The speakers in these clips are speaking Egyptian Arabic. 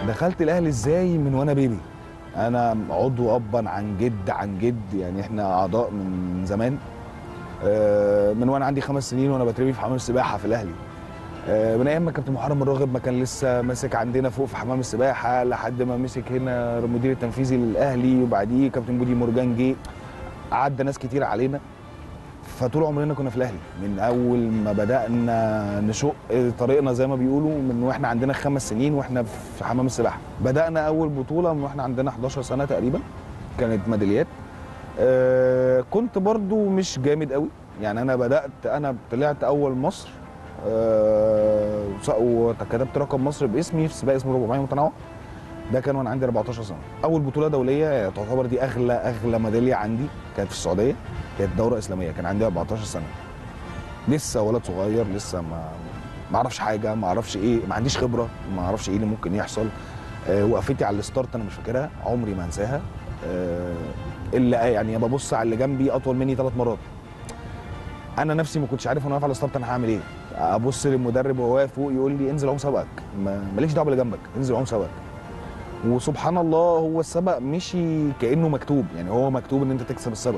دخلت الاهلي ازاي من وانا بيبي انا عضو ابا عن جد عن جد يعني احنا اعضاء من زمان آه، من وانا عندي خمس سنين وانا بترمي في حمام السباحه في الاهلي آه، من ايام ما كابتن محرم الراغب ما كان لسه ماسك عندنا فوق في حمام السباحه لحد ما مسك هنا المدير التنفيذي للاهلي وبعديه كابتن بودي مرجان جه عدى ناس كتير علينا فطول عمرنا كنا في الاهلي من اول ما بدانا نشق طريقنا زي ما بيقولوا من واحنا عندنا خمس سنين واحنا في حمام السباحه بدانا اول بطوله من واحنا عندنا 11 سنه تقريبا كانت ميداليات آه كنت برضو مش جامد قوي يعني انا بدات انا طلعت اول مصر آه وكتبت رقم مصر باسمي في سباق اسمه 400 متنوع ده كان وانا عندي 14 سنه اول بطوله دوليه تعتبر دي اغلى اغلى ميداليه عندي كانت في السعوديه كانت دوره اسلاميه كان عندي 14 سنه لسه ولد صغير لسه ما ما اعرفش حاجه ما اعرفش ايه ما عنديش خبره ما اعرفش ايه اللي ممكن يحصل آه وقفتي على الستارت انا مش فاكرها عمري ما انساها آه الا يعني ببص على اللي جنبي اطول مني ثلاث مرات انا نفسي ما كنتش عارف وانا واقف على الستارت انا هعمل ايه ابص للمدرب وهو واقف فوق يقول لي انزل عوم سبقك ما- ماليش دعوه باللي جنبك انزل عوم سبقك وسبحان الله هو السبق مشي كانه مكتوب يعني هو مكتوب ان انت تكسب السبق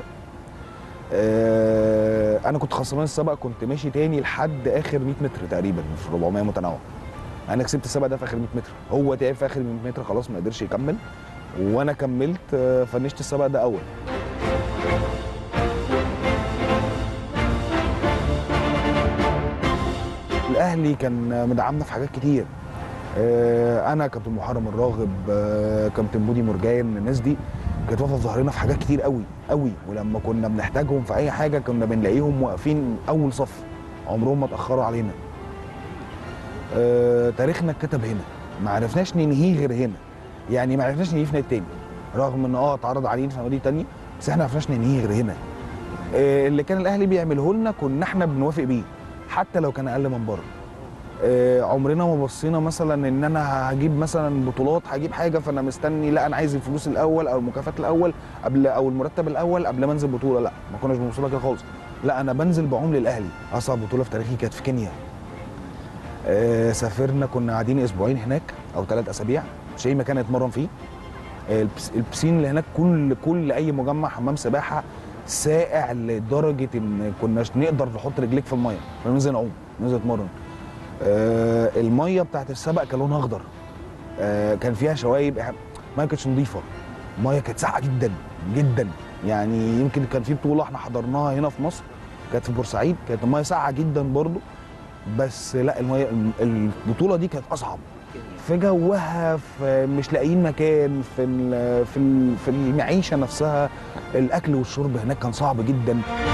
آه، انا كنت خسران السبق كنت ماشي تاني لحد اخر 100 متر تقريبا في 400 متنوع انا كسبت السبق ده في اخر 100 متر هو تعب في اخر 100 متر خلاص ما قدرش يكمل وانا كملت آه، فنشت السبق ده اول الاهلي كان مدعمنا في حاجات كتير آه، انا كابتن محرم الراغب آه، كابتن بودي مرجان الناس دي كانت واقفه في ظهرنا في حاجات كتير قوي قوي ولما كنا بنحتاجهم في اي حاجه كنا بنلاقيهم واقفين اول صف عمرهم ما اتاخروا علينا آه، تاريخنا اتكتب هنا ما عرفناش ننهيه غير هنا يعني ما عرفناش ننهيه في نادي تاني رغم ان اه اتعرض علينا في نوادي تانية بس احنا ما عرفناش ننهيه غير هنا آه، اللي كان الاهلي بيعمله لنا كنا احنا بنوافق بيه حتى لو كان اقل من بره آه، عمرنا ما بصينا مثلا ان انا هجيب مثلا بطولات هجيب حاجه فانا مستني لا انا عايز الفلوس الاول او المكافاه الاول قبل او المرتب الاول قبل ما انزل بطوله لا ما كناش بنبص لها كده خالص لا انا بنزل بعوم للاهلي اصعب بطوله في تاريخي كانت في كينيا آه، سافرنا كنا قاعدين اسبوعين هناك او ثلاث اسابيع مش اي مكان اتمرن فيه آه، البس- البسين اللي هناك كل كل اي مجمع حمام سباحه ساقع لدرجه ان كناش نقدر نحط رجليك في الميه كنا ننزل نعوم ننزل نتمرن آه، الميه بتاعت السبق كان لونها اخضر آه، كان فيها شوايب إح- ما كانتش نظيفه الميه كانت ساقعه جدا جدا يعني يمكن كان في بطوله احنا حضرناها هنا في مصر كانت في بورسعيد كانت الميه ساقعه جدا برضو بس لا الميه البطوله دي كانت اصعب في جوها في مش لاقيين مكان في ال- في ال- في المعيشه نفسها الاكل والشرب هناك كان صعب جدا